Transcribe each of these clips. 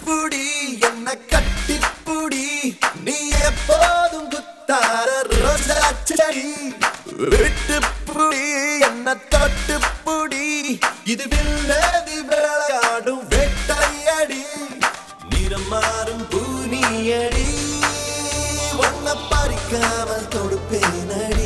கட்டிப்புடி என்ன கட்டிப்புடி நீ எப்போதும் குத்தார ரோஜா செடி விட்டுப்புடி என்ன தொட்டுப்புடி இது வில்லதி விளையாடும் வெட்டையடி நிறம் மாறும் பூனியடி ஒன்ன பறிக்காமல் தொடுப்பேனடி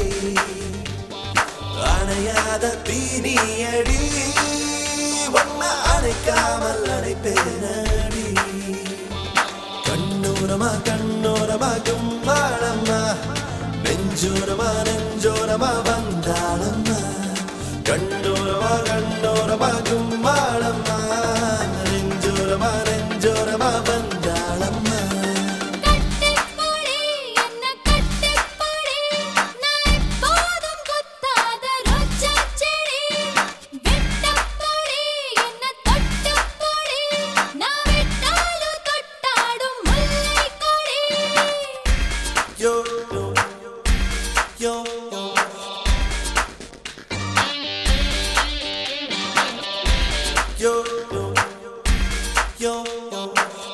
அணையாத தீனியடி ஒன்ன அணைக்காமல் அணைப்பேனடி கண்ணோரமா கண்ணோரமா கும்மாளம்மா நெஞ்சோரமா நெஞ்சோரமா வந்தாளம்மா கண்ணோரமா கண்ணோரமா கும்மாளம்மா நெஞ்சோரமா நெஞ்சோரமா வந்தாளம்மா கட்டிப்புடி என்ன கட்டிப்புடி நான் எப்போதும் குத்தாத ரோஜா செடி விட்டப்புடி என்ன தொட்டுப்புடி நான் விட்டாலும் தொட்டாடும் முல்லை கொடி yo yo yo yo yo yo yo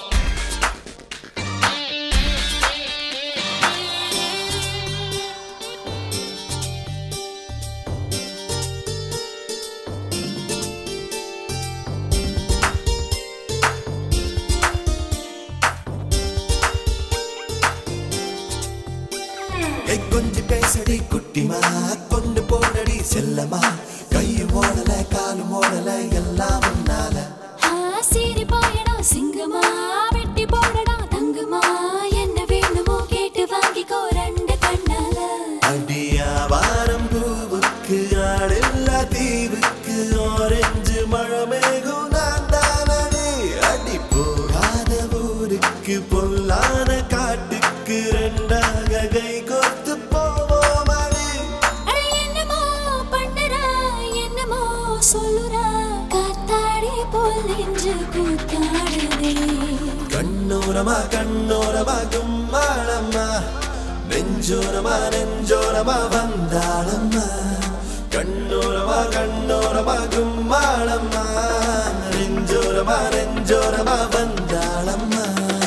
கை கொஞ்சி பேசடி குட்டிமா கொண்டு போடடி செல்லமா கையும் ஓடல காலும் ஓடல எல்லாம் உன்னால சீரி போயடா சிங்கமா வெட்டி போடடா தங்கமா என்ன வேணுமோ கேட்டு வாங்கிக்கோ ரெண்டு கண்ணால அடியா வாரம் பூவுக்கு ஆடில்லா தீவுக்கு ஆரஞ்சு மழை மேகம் நான் தானடி அடி போகாத ஊருக்கு பொல்லான காட்டுக்கு ரெண்டாக கை கோர்த்து போவோம் அடி அட என்னமோ பண்ணுறா என்னமோ சொல்லுறா காத்தாடி போல் நெஞ்சு கூத்தாடுதே கண்ணோரமா கண்ணோரமா கும்மாளம்மா நெஞ்சோரமா நெஞ்சோரமா வந்தாளம்மா கண்ணோரமா கண்ணோரமா கும்மாளம்மா நெஞ்சோரமா நெஞ்சோரமா வந்தாளம்மா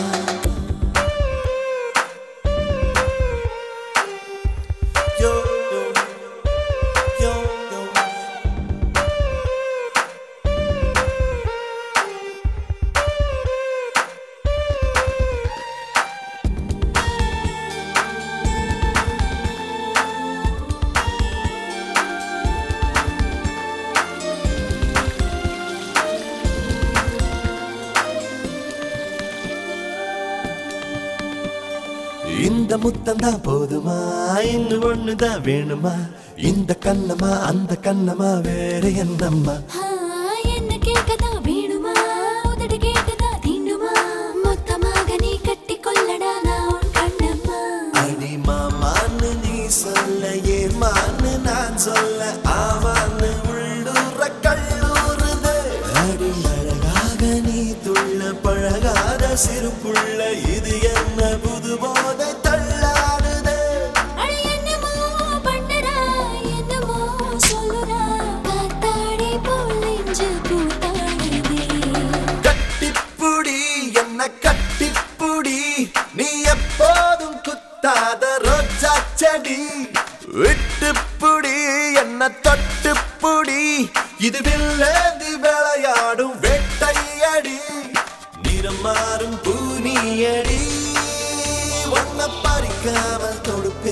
யோ யோ யோ யோ இந்த முத்தம் தான் போதுமா இன்னும் ஒண்ணுதான் வேணுமா இந்த கண்ணமா அந்த கண்ணமா வேற என்னம்மா ஆ, என்ன கேட்கதா வேணுமா உதடு கேட்டதா தீண்டுமா மொத்தமாக நீ கட்டி கொள்ளடா நான் உன் கண்ணம்மா அடி மாமான்னு நீ சொல்ல ஏமான்னு நான் சொல்ல ஆமான்னு உள்ளூர கல்லூருது அடி அழகாக நீ துள்ள பழகாத சிறு புள்ள இது என்ன புது போதை தள்ளாடுது அட என்னமோ பண்ணுறா என்னமோ சொல்லுறா காத்தாடி போல் நெஞ்சு கூத்தாடுதே கட்டிப்புடி என்ன கட்டிப்புடி நீ எப்போதும் குத்தாத ரோஜா செடி விட்டுப்புடி என்ன தொட்டுப்புடி இது வில்லேந்தி விளையாடும் வேட்டையடி நிறம் மாறும் பூனியடி ஒன்ன பறிக்காமல் தொடுப்ப